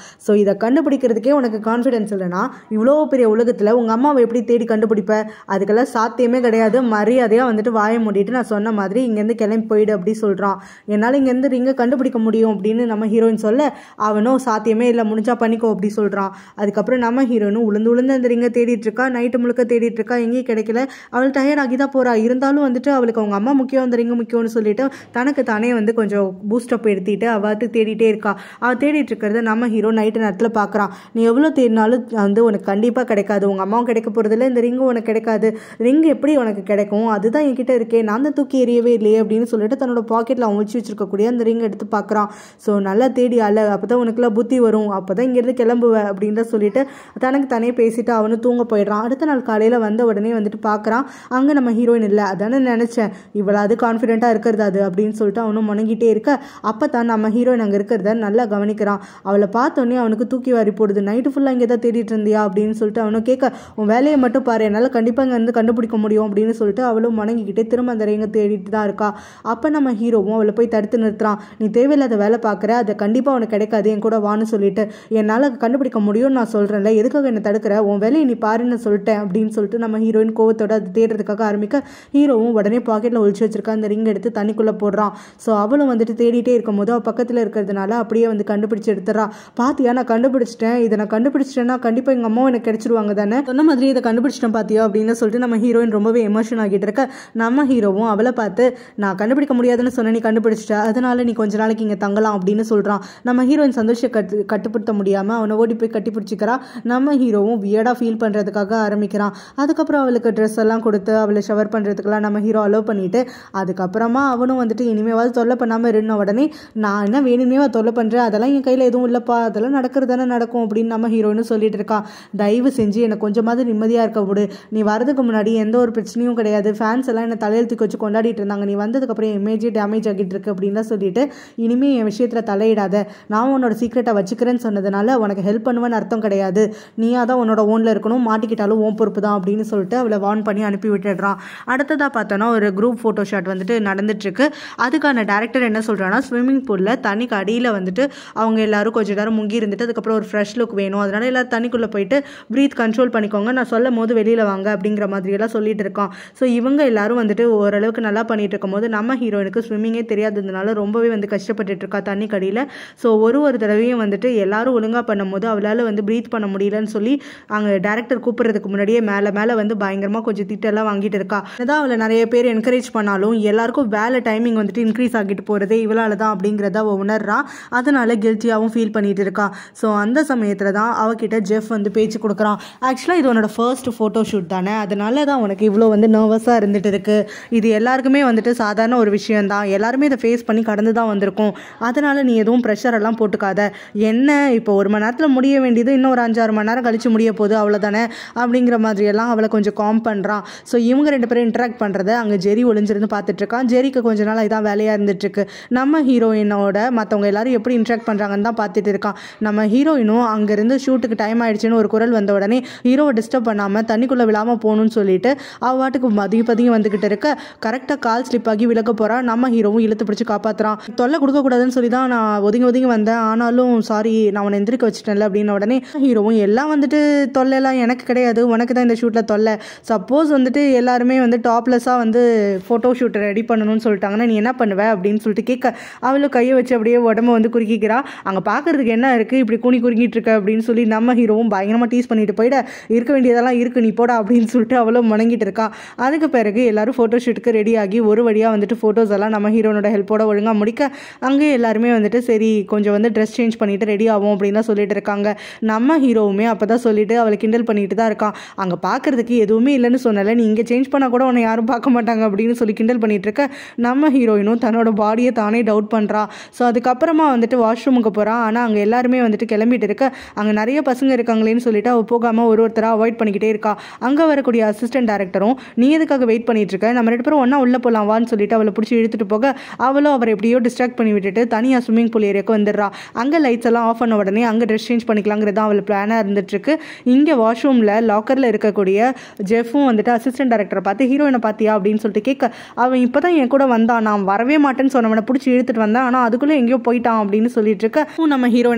இதை கண்டுபிடிக்கிறதுக்கே உனக்கு கான்ஃபிடென்ஸ் இல்லைனா இவ்வளோ பெரிய உலகத்தில் உங்கள் அம்மாவை எப்படி தேடி கண்டுபிடிப்ப அதுக்கெல்லாம் சாத்தியமே கிடையாது மரியாதையாக வந்துட்டு வாய மூடிட்டு நான் சொன்ன மாதிரி இங்கேருந்து கிளம்பி போயிடு அப்படி சொல்கிறான் என்னால் இங்கேருந்து ரிங்கை கண்டுபிடிக்க முடியும் அப்படின்னு நம்ம ஹீரோயின் சொல்ல அவனும் சாத்தியமே இல்லை முடிஞ்சா பண்ணிக்கோ அப்படி சொல்கிறான் அதுக்கப்புறம் நம்ம ஹீரோயினும் உளுந்து உளுந்து அந்த ரிங்கை தேடிட்டு இருக்கா நைட்டு முழுக்க தேடிட்டு இருக்கா எங்கேயும் கிடைக்கல அவள் டயர்ட் ஆகி தான் போறா இருந்தாலும் வந்துட்டு அவளுக்கு அவங்க அம்மா முக்கியம் அந்த ரிங்கு முக்கியம்னு சொல்லிட்டு தனக்கு தானே வந்து கொஞ்சம் பூஸ்டப் எடுத்திட்டு அவத்து தேடிட்டே இருக்கா அவள் தேடிட்டு இருக்கிறத நம்ம ஹீரோ நைட்டு நேரத்தில் பார்க்குறான் நீ எவ்வளோ தேடினாலும் வந்து உனக்கு கண்டிப்பாக கிடைக்காது உங்கள் அம்மாவும் கிடைக்க போகிறதில்ல இந்த ரிங்கும் உனக்கு கிடைக்காது ரிங் எப்படி உனக்கு கிடைக்கும் அதுதான் என்கிட்ட இருக்கே நான் தான் தூக்கி எறியவே இல்லையே அப்படின்னு சொல்லிட்டு தன்னோட பாக்கெட்டில் அவன் வச்சு வச்சிருக்கக்கூடிய அந்த ரிங் எடுத்து பார்க்குறான் ஸோ நல்லா தேடி அல்ல அப்போ தான் உனக்குலாம் புத்தி வரும் அப்போ தான் இங்கேருந்து கிளம்புவ அப்படின்னு சொல்லிட்டு தனக்கு தானே பேசிட்டு அவனு தூங்க போயிடுறான் அடுத்த நாள் காலையில் வந்த உடனே வந்துட்டு பார்க்குறான் அங்கே நம்ம ஹீரோயின் இல்லை அதானே நினச்சேன் இவ்வளவு கான்ஃபிடென்ட்டாக இருக்கிறது அது அப்படின்னு சொல்லிட்டு அவனும் முணங்கிட்டே இருக்க அப்போ தான் நம்ம ஹீரோயின் அங்கே இருக்கிறத நல்லா கவனிக்கிறான் அவளை பார்த்தோன்னே அவனுக்கு தூக்கி வாரி போடுது நைட்டு ஃபுல்லாக இங்கே தான் தேடிட்டு இருந்தியா அப்படின்னு சொல்லிட்டு அவனும் கேட்க உன் வேலையை மட்டும் பாரு என்னால் கண்டிப்பாக இங்கே வந்து கண்டுபிடிக்க முடியும் அப்படின்னு சொல்லிட்டு அவளும் முணங்கிக்கிட்டே திரும்ப அந்த ரிங்கை தேடிட்டு தான் இருக்கா அப்போ நம்ம ஹீரோவும் அவளை போய் தடுத்து நிறுத்துறான் நீ தேவையில்லாத வேலை பார்க்குற அதை கண்டிப்பாக உனக்கு கிடைக்காது என் கூட வான்னு சொல்லிட்டு என்னால் கண்டுபிடிக்க முடியும்னு நான் சொல்கிறேன்ல எதுக்காக என்னை தடுக்கிற உன் வேலையை நீ பாருன்னு சொல்லிட்டேன் அப்படின்னு சொல்லிட்டு நம்ம ஹீரோயின் கோவத்தோட அது தேடுறதுக்காக ஆரம்பிக்க ஹீரோவும் உடனே பாக்கெட்டில் ஒழிச்சு வச்சிருக்க அந்த ரிங் எடுத்து தண்ணிக்குள்ளே போடுறான் ஸோ அவளும் வந்துட்டு தேடிட்டே இருக்கும் போது அவள் பக்கத்தில் இருக்கிறதுனால அப்படியே வந்து கண்டுபிடிச்சு எடுத்துறா பாத்தியா நான் கண்டுபிடிச்சிட்டேன் இதை நான் கண்டுபிடிச்சிட்டேன்னா கண்டிப்பாக எங்கள் அம்மாவும் எனக்கு கிடைச்சிருவாங்க தானே சொன்ன மாதிரி இதை கண்டுபிடிச்சிட்டேன் பாத்தியா அப்படின்னு சொல்லிட்டு நம்ம ஹீரோயின் ரொம்பவே எமோஷன் ஆகிட்டு இருக்க நம்ம ஹீரோவும் அவளை பார்த்து நான் கண்டுபிடிக்க முடியாதுன்னு சொன்ன நீ கண்டுபிடிச்சிட்ட அதனால நீ கொஞ்ச நாளைக்கு இங்கே தங்கலாம் அப்படின்னு சொல்கிறான் நம்ம ஹீரோயின் சந்தோஷம் கட்டு கட்டுப்படுத்த முடியாமல் அவனை ஓடி போய் கட்டி பிடிச்சிக்கிறா நம்ம ஹீரோவும் வியர்டாக ஃபீல் பண்ணுறதுக்காக ஆரம்பிக்கிறான் அதுக்கப்புறம் அவளுக்கு ட்ரெஸ் எல்லாம் கொடுத்து அவளை ஷவர் பண்ணுறதுக்கெல்லாம் நம்ம ஹீரோ அலோவ் பண்ணிட்டு அதுக்கப்புறமா அவனும் வந்துட்டு இனிமேவாவது தொல்லை பண்ணாமல் இருந்த உடனே நான் என்ன வேணுமே தொல்லை பண்ணுறேன் அதெல்லாம் என் கையில் எதுவும் இல்லைப்பா அதெல்லாம் நடக்கிறது தானே நடக்கும் அப்படின்னு நம்ம ஹீரோயினும் சொல்லிட்டு இருக்கா தயவு செஞ்சு எனக்கு கொஞ்சமாவது நிம்மதியாக இருக்க விடு நீ வரதுக்கு முன்னாடி எந்த ஒரு பிரச்சனையும் கிடையாது ஃபேன்ஸ் எல்லாம் என்னை தலையெழுத்துக்கு வச்சு கொண்டாடிட்டு இருந்தாங்க நீ வந்ததுக்கப்புறம் என் இமேஜே டேமேஜ் ஆகிட்டு இருக்கு அப்படின்னு சொல்லிட்டு இனிமே என் விஷயத்தில் தலையிடாத நான் உன்னோட சீக்ரெட்டை வச்சுக்கிறேன்னு சொன்னதுனால உனக்கு ஹெல்ப் பண்ணுவேன்னு அர்த்தம் கிடையாது நீயா தான் உன்னோட ஓனில் இருக்கணும் மாட்டிக்கிட்டாலும் ஓன் பொறுப்பு தான் அப்படின்னு சொல்லிட்டு அவளை வார்ன் பண்ணி அனுப்பி விட்டுடுறான் அடுத்ததாக பார்த்தோன்னா ஒரு குரூப் ஃபோட்டோ ஷாட் வந்துட்டு நடந்துட்டுருக்கு அதுக்கான டேரக்டர் என்ன சொல்கிறான்னா ஸ்விம்மிங் பூலில் தண்ணிக்கு அடியில் வந்துட்டு அவங்க எல்லாரும் கொஞ்ச நேரம் முங்கி இருந்துட்டு அதுக்கப்புறம் ஒரு ஃப்ரெஷ் லுக் வேணும் அதனால எல்லாரும் தண்ணிக்குள்ளே போயிட்டு ப்ரீத் கண்ட்ரோல் பண்ணிக்கோங்க நான் சொல்லும் போது வெளியில் வாங்க அப்படிங்கிற மாதிரியெல்லாம் சொல்லிட்டு இருக்கான் ஸோ இவங்க எல்லாரும் வந்துட்டு ஓரளவுக்கு நல்லா பண்ணிட்டு இருக்கும்போது நம்ம ஹீரோயினுக்கு ஸ்விம்மிங்கே தெரியாததுனால ரொம்பவே வந்து கஷ்டப்பட்டுட்டு இருக்கா தண்ணி கடியில் ஸோ ஒரு ஒரு தடவையும் வந்துட்டு எல்லாரும் ஒழுங்காக பண்ணும்போது அவளால் வந்து ப்ரீத் பண்ண முடியலன்னு சொல்லி அங்கே டேரக்டர் கூப்பிட்றதுக்கு முன்னாடியே மேலே மேலே வந்து பயங்கரமாக கொஞ்சம் திட்டெல்லாம் வாங்கிட்டு இருக்கா அதான் அவளை நிறைய பேர் என்கரேஜ் பண்ணாலும் எல்லாருக்கும் வேலை டைமிங் வந்துட்டு இன்க்ரீஸ் ஆகிட்டு போகிறதே இவளால் தான் அப்படிங்கிறத அவள் உணர்றா அதனால கில்ட்டியாகவும் ஃபீல் பண்ணிட்டு இருக்கா ஸோ அந்த சமயத்தில் தான் அவகிட்ட ஜெஃப் வந்து பேச்சு கொடுக்குறான் ஆக்சுவலாக இது உன்னோட ஃபர்ஸ்ட் ஃபோட்டோ ஷூட் தானே அதனால தான் உனக்கு இவ்வளோ வந்து நர்வஸாக இருந்துட்டு இருக்கு இது எல்லாருக்குமே வந்துட்டு சாதாரண ஒரு விஷயம் தான் எல்லாருமே இதை ஃபேஸ் பண்ணி கடந்து தான் வந்திருக்கோம் அதனால நீ எதுவும் ப்ரெஷர் எல்லாம் போட்டுக்காத என்ன இப்போ ஒரு மணி நேரத்தில் முடிய வேண்டியது இன்னும் ஒரு அஞ்சாறு மணி நேரம் கழிச்சு முடிய போகுது அவ்வளோதானே அப்படிங்கிற மாதிரியெல்லாம் அவளை கொஞ்சம் காம் பண்ணுறான் ஸோ இவங்க ரெண்டு பேரும் இன்ட்ராக்ட் பண்ணுறத அங்கே ஜெரி ஒளிஞ்சிருந்து பார்த்துட்டு இருக்கான் ஜெரிக்கு கொஞ்ச நாள் இதான் வேலையாக இருந்துட்டு இருக்கு நம்ம ஹீரோயினோட மற்றவங்க எல்லாரும் எப்படி இன்ட்ராக்ட் பண்ணுறாங்கன்னு தான் பார்த்துட்டு இருக்கான் நம்ம ஹீரோயினும் அங்கேருந்து ஷூட்டுக்கு டைம் ஆயிடுச்சுன்னு ஒரு குரல் வந்த உடனே ஹீரோவை டிஸ்டர்ப் பண்ணாமல் தண்ணிக்குள்ளே விழாமல் போகணும்னு சொல்லிட்டு அவ வாட்டுக்கு பதுங்கி பதுங்கி வந்துக்கிட்டு இருக்க கரெக்டாக கால் ஸ்லிப் ஆகி விலக போகிறா நம்ம ஹீரோவும் இழுத்து பிடிச்சி காப்பாற்றுறான் தொல்லை கொடுக்கக்கூடாதுன்னு சொல்லி தான் நான் ஒதுங்கி ஒதுங்கி வந்தேன் ஆனாலும் சாரி நான் அவனை எந்திரிக்க வச்சுட்டேன்ல அப்படின்ன உடனே ஹீரோவும் எல்லாம் வந்துட்டு தொல்லைலாம் எனக்கு கிடையாது உனக்கு தான் இந்த ஷூட்டில் தொல்லை சப்போஸ் வந்துட்டு எல்லாருமே வந்து டாப்லெஸ்ஸாக வந்து ஃபோட்டோ ஷூட் ரெடி பண்ணணும்னு சொல்லிட்டாங்கன்னா நீ என்ன பண்ணுவ அப்படின்னு சொல்லிட்டு கேட்க அவளும் கையை வச்சு அப்படியே உடம்ப வந்து குறுக்கிக்கிறா அங்கே பார்க்கறதுக்கு என்ன இருக்குது இப்படி கூனி குறுக்கிட்டு இருக்க அப்படின்னு சொல்லி நம்ம ஹீரோவும் பயங்கரமாக டீஸ் பண்ணிட்டு போயிட இருக்க வேண்டியதெல்லாம் இருக்கு நீ போடா அப்படின்னு சொல்லிட்டு அவளும் முணங்கிட்டு இருக்கா அதுக்கு பிறகு எல்லாரும் ஃபோட்டோ ஷூட்டுக்கு ரெடி ஆகி ஒரு வழியாக வந்துட்டு ஃபோட்டோஸ் எல்லாம் நம்ம ஹீரோனோட ஹெல்ப்போட ஒழுங்காக முடிக்க அங்கே எல்லாருமே வந்துட்டு சரி கொஞ்சம் வந்து ட்ரெஸ் சேஞ்ச் பண்ணிட்டு ரெடி ஆகும் அப்படின்னு தான் சொல்லிட்டு இருக்காங்க நம்ம ஹீரோவுமே அப்போ தான் சொல்லிட்டு அவளை கிண்டல் பண்ணிட்டு தான் இருக்கான் அங்கே பார்க்கறதுக்கு எதுவுமே இல்லைன்னு சொன்னல நீ இங்கே சேஞ்ச் பண்ணால் கூட உன்னை யாரும் பார்க்க மாட்டாங்க அப்படின்னு சொல்லி கிண்டல் பண்ணிட்டு இருக்க நம்ம ஹீரோயினும் தன்னோட பாடியை தானே டவுட் பண்ணுறா ஸோ அதுக்கப்புறமா வந்துட்டு வாஷ்ரூமுக்கு போகிறான் ஆனால் அங்கே எல்லாருமே வந்துட்டு கிளம்பிட்டு இருக்க அங்கே நிறைய பசங்க இருக்காங்களேன்னு சொல்லிட்டு அவள் போகாமல் ஒரு ஒருத்தராக அவாய்ட் பண்ணிக்கிட்டே இருக்கா அங்கே வரக்கூடிய அசிஸ்டன்ட் டேரக்டரும் நீ எதுக்காக வெயிட் பண்ணிட்டு இருக்க நம்ம ரெண்டு பேரும் ஒன்றா உள்ளே போகலாம் வான்னு சொல்லிட்டு அவளை பிடிச்சி இழுத்துட்டு போக அவளும் அவரை எப்படியோ டிஸ்ட்ராக்ட் பண்ணி விட்டுட்டு தனியாக ஸ்விம்மிங் பூல் ஏரியாவுக்கு வந்துடுறா அங்கே லைட்ஸ் எல்லாம் ஆஃப் பண்ண உடனே அங்கே ட்ரெஸ் சேஞ்ச் பண்ணிக்கலாங்கிறது தான் அவள் பிளானாக இருந்துட்டுருக்கு இங்கே வாஷ்ரூமில் லாக்கரில் இருக்கக்கூடிய ஜெஃப்பும் வந்துட்டு அசிஸ்டன்ட் டேரக்டரை பார்த்து ஹீரோயினை பார்த்தியா அப்படின்னு சொல்லிட்டு கேட்க அவன் இப்போ தான் என் கூட வந்தான் நான் வரவே மாட்டேன்னு சொன்னவனை பிடிச்சி இழுத்துட்டு வந்தேன் ஆனால் அதுக்குள்ளே எங்கேயோ போயிட்டான் அப்படின்னு சொல்லிட்டு இருக்க நம்ம ஹீரோயினை தேடுறதுக்காக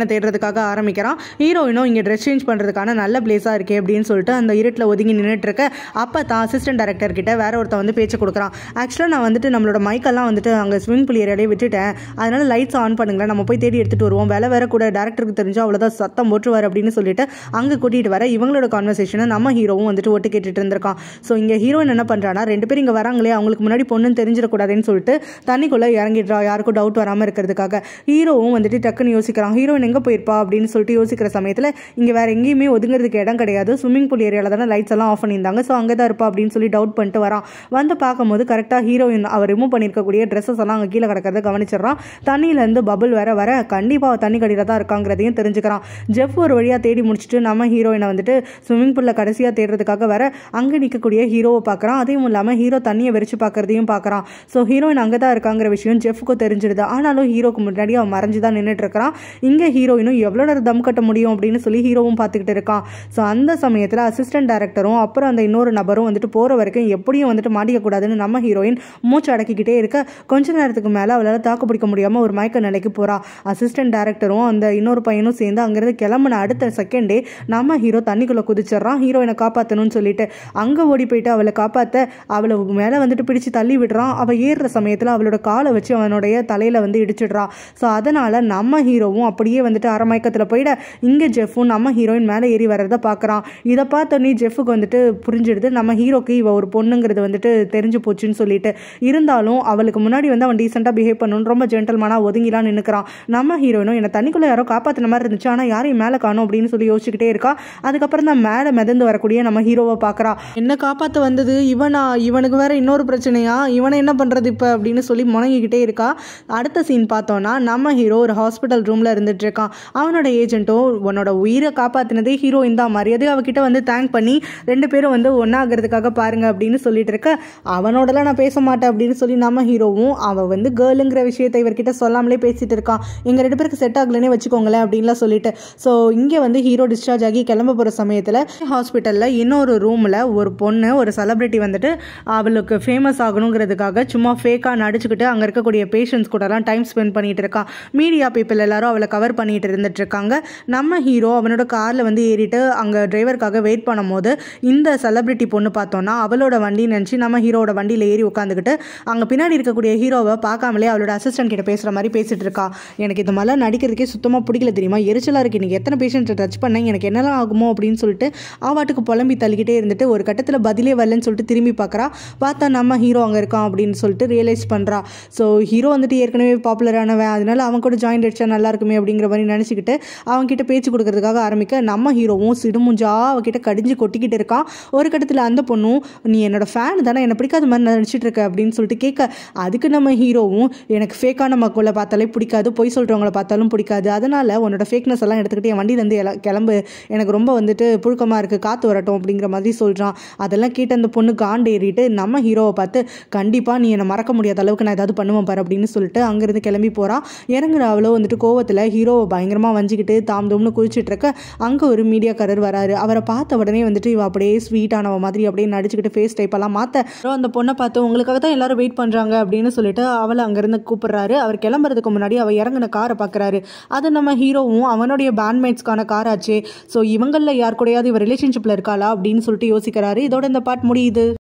பண்ணுறதுக்காக ஆரம்பிக்கிறான் ஹீரோயினும் இங்கே ட்ரெஸ் சேஞ்ச் பண்ணுறதுக்கான நல்ல பிளேஸாக இருக்கே அப்படின்னு சொல்லிட்டு அந்த இருட்டில் ஒதுங்கி நின்றுட்டு இருக்க அப்போ தான் அசிஸ்டன்ட் டேரக்டர் கிட்ட வேற ஒருத்தன் வந்து பேச்சு கொடுக்குறான் ஆக்சுவலாக நான் வந்துட்டு நம்மளோட மைக்கெல்லாம் வந்துட்டு அங்கே ஸ்விமிங் பூல் ஏரியாலே விட்டுட்டேன் அதனால லைட்ஸ் ஆன் பண்ணுங்களேன் நம்ம போய் தேடி எடுத்துகிட்டு வருவோம் வேலை வேற கூட டேரக்டருக்கு தெரிஞ்சு அவ்வளோதான் சத்தம் போட்டுருவார் அப்படின்னு சொல்லிட்டு அங்கே கூட்டிகிட்டு வர இவங்களோட கான்வர்சேஷனை நம்ம ஹீரோவும் வந்துட்டு ஒட்டு கேட்டுட்டு இருந்திருக்கான் ஸோ இங்கே ஹீரோயின் என்ன பண்ணுறான்னா ரெண்டு பேரும் இங்கே வராங்களே அவங்களுக்கு முன்னாடி பொண்ணுன்னு தெரிஞ்சிடக்கூடாதுன்னு சொல்லிட்டு தண்ணிக்குள்ளே இறங்கிடுறா யாருக்கும் டவுட் வராமல் இருக்கிறதுக்காக ஹீரோவும் வந்துட்டு டக்குன்னு யோசிக்கிறான் ஹீரோயின் எங்கே போயிருப்பா அப்படின்னு சொல்லிட்டு யோசிக்கிற சமயத்தில் இங்கே வேற எங்கேயுமே ஒதுங்கிறதுக்கு இடம் கிடையாது ஸ்விம்மிங் பூல் ஏரியாவில் தானே லைட்ஸ் எல்லாம் ஆஃப் பண்ணியிருந்தாங்க ஸோ அங்கே தான் இருப்பா அப்படின்னு சொல்லி டவுட் பண்ணிட்டு வரான் வந்து பார்க்கும்போது கரெக்டாக ஹீரோயின் அவர் ரிமூவ் பண்ணியிருக்கக்கூடிய ட்ரெஸ்ஸஸ் எல்லாம் அங்கே கீழே கிடக்கிறத கவனிச்சிடறான் தண்ணியிலேருந்து பபுள் வேற வர கண்டிப்பாக தண்ணி கடியில் தான் இருக்காங்கிறதையும் தெரிஞ்சுக்கிறான் ஜெஃப் ஒரு வழியாக தேடி முடிச்சுட்டு நம்ம ஹீரோயினை வந்துட்டு ஸ்விம்மிங் பூலில் கடைசியாக தேடுறதுக்காக வர அங்கே நிற்கக்கூடிய ஹீரோவை பார்க்குறான் அதையும் இல்லாமல் ஹீரோ தண்ணியை வெறிச்சு பார்க்கறதையும் பார்க்குறான் ஸோ ஹீரோயின் அங்கே தான் இருக்காங்கிற விஷயம் ஜெஃப்க்கும் தெரிஞ்சிடுது ஆனாலும் ஹீரோக்கு முன்னாடி அவன் மறைஞ்சு தான் நின்றுட்டு இருக்கிறான் இங்கே ஹீரோயினும் எவ்வளோ நேரம் தம் கட்ட முடியும் அப்படின்னு சொல்லி ஹீரோவும் பார்த்துக்கிட்டு இருக்கான் ஸோ அந்த சமயத்தில் அசிஸ்டன்ட் டேரக்டரும் அப்புறம் அந்த இன்னொரு நபரும் வந்துட்டு போகிற வரைக்கும் எப்படியும் வந்துட்டு மாட்டிக்கக்கூடாதுன்னு நம்ம ஹீரோயின் மூச்சு அடக்கிக்கிட்டே இருக்க கொஞ்ச நேரத்துக்கு மேலே அவளால் தாக்கு பிடிக்க முடியாமல் ஒரு மயக்க நிலைக்கு போகிறா அசிஸ்டன்ட் டேரக்டரும் அந்த இன்னொரு பையனும் சேர்ந்து அங்கேருந்து கிளம்புன அடுத்த செகண்டே நம்ம ஹீரோ தண்ணிக்குள்ளே குதிச்சிடுறான் ஹீரோயினை காப்பாற்றணும்னு சொல்லிட்டு அங்கே ஓடி போயிட்டு அவளை காப்பாற்ற அவளை மேலே வந்துட்டு பிடிச்சு தள்ளி விடுறான் அவள் ஏறுற சமயத்தில் அவளோட காலை வச்சு அவனுடைய தலையில் வந்து இடிச்சிடுறா ஸோ அதனால் நம்ம ஹீரோவும் அப்படியே வந்துட்டு அரமயக்கத்தில் போயிட இங்கே ஜெஃப்பும் நம்ம ஹீரோயின் மேலே ஏறி வர்றதை பார்க்குறான் இதை பார்த்தோன்னே ஜெஃபுக்கு வந்துட்டு புரிஞ்சிடுது நம்ம ஹீரோக்கு இவ ஒரு பொண்ணுங்கிறது வந்துட்டு தெரிஞ்சு போச்சுன்னு சொல்லிட்டு இருந்தாலும் அவளுக்கு முன்னாடி வந்து அவன் டீசெண்டாக பிஹேவ் பண்ணணும்னு ரொம்ப ஜென்டல்மானாக ஒதுங்கிலாம் நின்றுக்கிறான் நம்ம ஹீரோயினும் என்னை தண்ணிக்குள்ளே யாரோ காப்பாற்றின மாதிரி இருந்துச்சு ஆனால் யாரையும் மேலே காணும் அப்படின்னு சொல்லி யோசிச்சுக்கிட்டே இருக்கா அதுக்கப்புறம் தான் மேலே மிதந்து வரக்கூடிய நம்ம ஹீரோவை பார்க்குறா என்ன காப்பாற்ற வந்தது இவனா இவனுக்கு வேற இன்னொரு பிரச்சனையா இவனை என்ன பண்ணுறது இப்போ அப்படின்னு சொல்லி முணங்கிக்கிட்டே இருக்கா அடுத்த சீன் பார்த்தோன்னா நம்ம ஹீரோ ஒரு ஹாஸ்பிட்டல் ரூமில் இருந்துட்டு இருக்கான் அவனோட ஏஜென்ட்டும் உன்னோட உயிரை காப்பாற்றினதே ஹீரோயின் தான் மரியாதை அவகிட்ட வந்து தேங்க் பண்ணி ரெண்டு பேரும் வந்து ஒன்றாகிறதுக்காக பாருங்க அப்படின்னு சொல்லிட்டு இருக்க அவனோடலாம் நான் பேச மாட்டேன் அப்படின்னு சொல்லி நம்ம ஹீரோவும் அவன் வந்து கேர்ளுங்கிற விஷயத்தை இவர்கிட்ட சொல்லாமலே பேசிட்டு இருக்கான் எங்கள் ரெண்டு பேருக்கு செட் ஆகலன்னே வச்சுக்கோங்களேன் அப்படின்லாம் சொல்லிட்டு ஸோ இங்கே வந்து ஹீரோ டிஸ்சார்ஜ் ஆகி கிளம்ப போகிற சமயத்தில் ஹாஸ்பிட்டலில் இன்னொரு ரூமில் ஒரு பொண்ணு ஒரு செலிப்ரிட்டி வந்துட்டு அவளுக்கு ஃபேமஸ் ஆகணுங்கிறதுக்காக சும்மா ஃபேக்காக நடிச்சுக்கிட்டு அங்கே இருக்கக்கூடிய பேஷண்ட்ஸ் கூடலாம் டைம் ஸ்பெண்ட் பண்ணிட்டு இருக்கான் மீடியா பீப்புள் எல்லாரும் அவளை கவர் பண்ணிட்டு இருந்துட்டு இருக்காங்க நம்ம ஹீரோ அவனோட காரில் வந்து ஏறிட்டு அங்கே டிரைவருக்காக வெயிட் பண்ணும்போது இந்த செலிப்ரிட்டி பொண்ணு பார்த்தோன்னா அவளோட வண்டி நினச்சி நம்ம ஹீரோவோட வண்டியில் ஏறி உட்காந்துக்கிட்டு அங்கே பின்னாடி இருக்கக்கூடிய ஹீரோவை பார்க்காமலே அவளோட அசிஸ்டன்ட் கிட்ட பேசுகிற மாதிரி பேசிட்டு இருக்கா எனக்கு இது மாதிரிலாம் நடிக்கிறதுக்கே சுத்தமாக பிடிக்கல தெரியுமா எரிச்சலாக இருக்கு நீங்கள் எத்தனை பேஷண்ட்டை டச் பண்ணேன் எனக்கு என்னெல்லாம் ஆகுமோ அப்படின்னு சொல்லிட்டு ஆவாட்டுக்கு புலம்பி தள்ளிக்கிட்டே இருந்துட்டு ஒரு கட்டத்தில் பதிலே வரலன்னு சொல்லிட்டு திரும்பி பார்க்குறா பார்த்தா நம்ம ஹீரோ அங்கே இருக்கான் அப்படின்னு சொல்லிட்டு ரியலைஸ் பண்ணுறா ஸோ ஹீரோ வந்துட்டு ஏற்கனவே பாப்புலரானவன் அதனால அவன் கூட ஜாயின் அடிச்சா நல்லா இருக்குமே அப்படிங்கிற மாதிரி நினச்சிக்கிட்டு அவன்கிட்ட பேச்சு கொடுக்கறதுக்காக ஆரம்பிக்க நம்ம ஹீரோவும் சிடுமுஞ்சா அவகிட்ட கடிஞ்சு கொட்டிக்கிட்டு இருக்கான் ஒரு கட்டத்தில் அந்த பொண்ணும் நீ என்னோட ஃபேன் தானே என்னை பிடிக்காத மாதிரி நடிச்சிட்டு இருக்க அப்படின்னு சொல்லிட்டு கேட்க அதுக்கு நம்ம ஹீரோவும் எனக்கு ஃபேக்கான மக்களை பார்த்தாலே பிடிக்காது பொய் சொல்கிறவங்கள பார்த்தாலும் பிடிக்காது அதனால் உன்னோட ஃபேக்னஸ் எல்லாம் எடுத்துக்கிட்டு என் வண்டியிலேருந்து எல்லாம் கிளம்பு எனக்கு ரொம்ப வந்துட்டு புழுக்கமாக இருக்குது காற்று வரட்டும் அப்படிங்கிற மாதிரி சொல்கிறான் அதெல்லாம் கேட்டு அந்த பொண்ணு காண்டு ஏறிட்டு நம்ம ஹீரோவை பார்த்து கண்டிப்பாக நீ என்னை மறக்க முடியாத அளவுக்கு நான் ஏதாவது பண்ணுவேன் பாரு அப்படின்னு சொல்லிட்டு அங்கேருந்து கிளம்பி போகிறான் இறங்குற அவளோ வந்துட்டு கோவத்தில் ஹீரோவை பயங்கரமாக வஞ்சிக்கிட்டு தாம் தோம்னு குளிச்சுட்டு இருக்க அங்கே ஒரு மீடியாக்காரர் வராரு அவரை பார்த்த உடனே வந்துட்டு இவ அப்படியே ஸ்வீட்டானவ மாதிரி அப்படியே நடிச்சுக்கிட்டு ஃபேஸ் டைப் எல்லாம் மாற்ற அந்த பொண்ணை பார்த்து உங்களுக்காக தான் எல்லாரும் வெயிட் பண்ணுறாங்க அப்படின்னு சொல்லிட்டு அவளை அங்கேருந்து கூப்பிடுறாரு அவர் கிளம்புறதுக்கு முன்னாடி அவள் இறங்கின காரை பார்க்குறாரு அது நம்ம ஹீரோவும் அவனுடைய பேண்ட்மேட்ஸ்க்கான கார் ஆச்சு ஸோ இவங்களில் யார் கூடயாவது இவ ரிலேஷன்ஷிப்பில் இருக்காளா அப்படின்னு சொல்லிட்டு யோசிக்கிறாரு இதோட இந்த பாட் முடியுது